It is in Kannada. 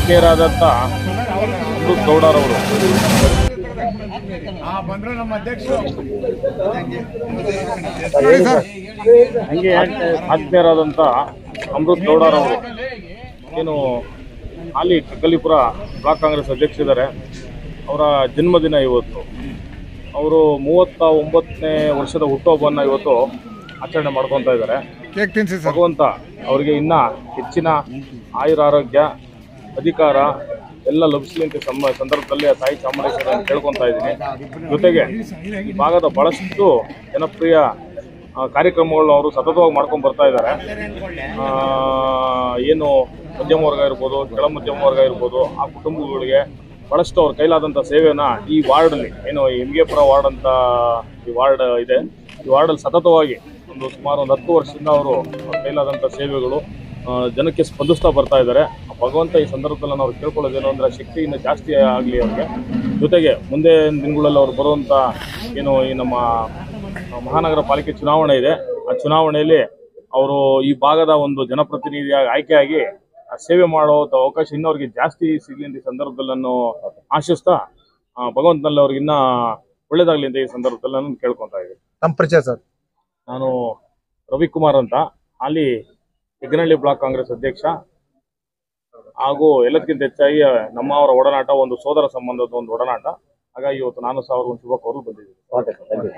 ಆತ್ಮೀಯರಾದಂಥ ಅಮೃತ್ ಗೌಡರವರು ಬಂದ್ರೆ ನಮ್ಮ ಅಧ್ಯಕ್ಷರು ಹಂಗೆ ಆತ್ಮೀಯರಾದಂಥ ಅಮೃತ್ ಗೌಡರವರು ಏನು ಹಾಲಿ ಕಗ್ಗಲಿಪುರ ಬ್ಲಾಕ್ ಕಾಂಗ್ರೆಸ್ ಅಧ್ಯಕ್ಷರಿದ್ದಾರೆ ಅವರ ಜನ್ಮದಿನ ಇವತ್ತು ಅವರು ಮೂವತ್ತ ಒಂಬತ್ತನೇ ವರ್ಷದ ಹುಟ್ಟುಹಬ್ಬವನ್ನು ಇವತ್ತು ಆಚರಣೆ ಮಾಡ್ಕೊತಾ ಇದ್ದಾರೆ ಕೇಕ್ ತಿನ್ಸಿ ಸರ್ ಭಗವಂತ ಅವರಿಗೆ ಇನ್ನ ಹೆಚ್ಚಿನ ಆಯುರ ಆರೋಗ್ಯ ಅಧಿಕಾರ ಎಲ್ಲ ಲಭಿಸಲಿ ಅಂತ ಸಂಬ ಸಂದರ್ಭದಲ್ಲಿ ಆ ತಾಯಿ ಚಾಮುಂಡೇಶ್ವರಿ ಕೇಳ್ಕೊತಾ ಇದ್ದೀನಿ ಜೊತೆಗೆ ಈ ಭಾಗದ ಬಹಳಷ್ಟು ಜನಪ್ರಿಯ ಆ, ಕಾರ್ಯಕ್ರಮಗಳನ್ನ ಅವರು ಸತತವಾಗಿ ಮಾಡ್ಕೊಂಡು ಬರ್ತಾ ಇದ್ದಾರೆ ಆ, ಏನು ಮಧ್ಯಮ ವರ್ಗ ಇರ್ಬೋದು ಕೆಳ ಮಧ್ಯಮ ವರ್ಗ ಇರ್ಬೋದು ಆ ಕುಟುಂಬಗಳಿಗೆ ಬಹಳಷ್ಟು ಅವ್ರ ಕೈಲಾದಂಥ ಸೇವೆನ ಈ ವಾರ್ಡಲ್ಲಿ ಏನು ಎಮ್ಗೆಪುರ ವಾರ್ಡ್ ಅಂತ ಈ ವಾರ್ಡ್ ಇದೆ ಈ ವಾರ್ಡಲ್ಲಿ ಸತತವಾಗಿ ಒಂದು ಸುಮಾರು ಒಂದು ಹತ್ತು ವರ್ಷದಿಂದ ಅವರು ಅವ್ರ ಕೈಲಾದಂಥ ಸೇವೆಗಳು ಆ, ಜನಕ್ಕೆ ಸ್ಪಂದಿಸ್ತಾ ಬರ್ತಾ ಇದ್ದಾರೆ ಆ ಭಗವಂತ ಈ ಸಂದರ್ಭದಲ್ಲಿ ನಾವು ಕೇಳ್ಕೊಳ್ಳೋದೇನು ಅಂದರೆ ಶಕ್ತಿ ಇನ್ನೂ ಜಾಸ್ತಿ ಆಗಲಿ ಅವ್ರಿಗೆ ಜೊತೆಗೆ ಮುಂದೆ ದಿನಗಳಲ್ಲಿ ಅವ್ರು ಬರುವಂಥ ಏನು ಈ ನಮ್ಮ ಮಹಾನಗರ ಪಾಲಿಕೆ ಚುನಾವಣೆ ಇದೆ ಆ ಚುನಾವಣೆಯಲ್ಲಿ ಅವರು ಈ ಭಾಗದ ಒಂದು ಜನಪ್ರತಿನಿಧಿಯಾಗಿ ಆಯ್ಕೆಯಾಗಿ ಆ ಸೇವೆ ಮಾಡೋ ಅವಕಾಶ ಇನ್ನೂ ಅವ್ರಿಗೆ ಜಾಸ್ತಿ ಸಿಗಲಿ ಅಂತ ಈ ಸಂದರ್ಭದಲ್ಲಿ ನಾನು ಆಶಿಸ್ತಾ ಆ, ಭಗವಂತನಲ್ಲಿ ಅವ್ರಿಗೆ ಇನ್ನೂ ಒಳ್ಳೇದಾಗಲಿ ಅಂತ ಈ ಸಂದರ್ಭದಲ್ಲಿ ನಾನು ಕೇಳ್ಕೊತಾ ಇದ್ದೀನಿ ನಮ್ಮ ಪರಿಚಯ ಸರ್ ನಾನು ರವಿಕುಮಾರ್ ಅಂತ ಹಾಲಿ ಹೆಗ್ಗನಹಳ್ಳಿ ಬ್ಲಾಕ್ ಕಾಂಗ್ರೆಸ್ ಅಧ್ಯಕ್ಷ ಹಾಗೂ ಎಲ್ಲದಕ್ಕಿಂತ ಹೆಚ್ಚಾಗಿ ನಮ್ಮ ಅವರ ಒಡನಾಟ ಒಂದು ಸೋದರ ಸಂಬಂಧದ ಒಂದು ಒಡನಾಟ ಹಾಗಾಗಿ ಇವತ್ತು ನಾನು ಸಹ ಅವ್ರಿಗೆ ಒಂದು ಶುಭ ಕೋರಲು ಬಂದಿದ್ದೀನಿ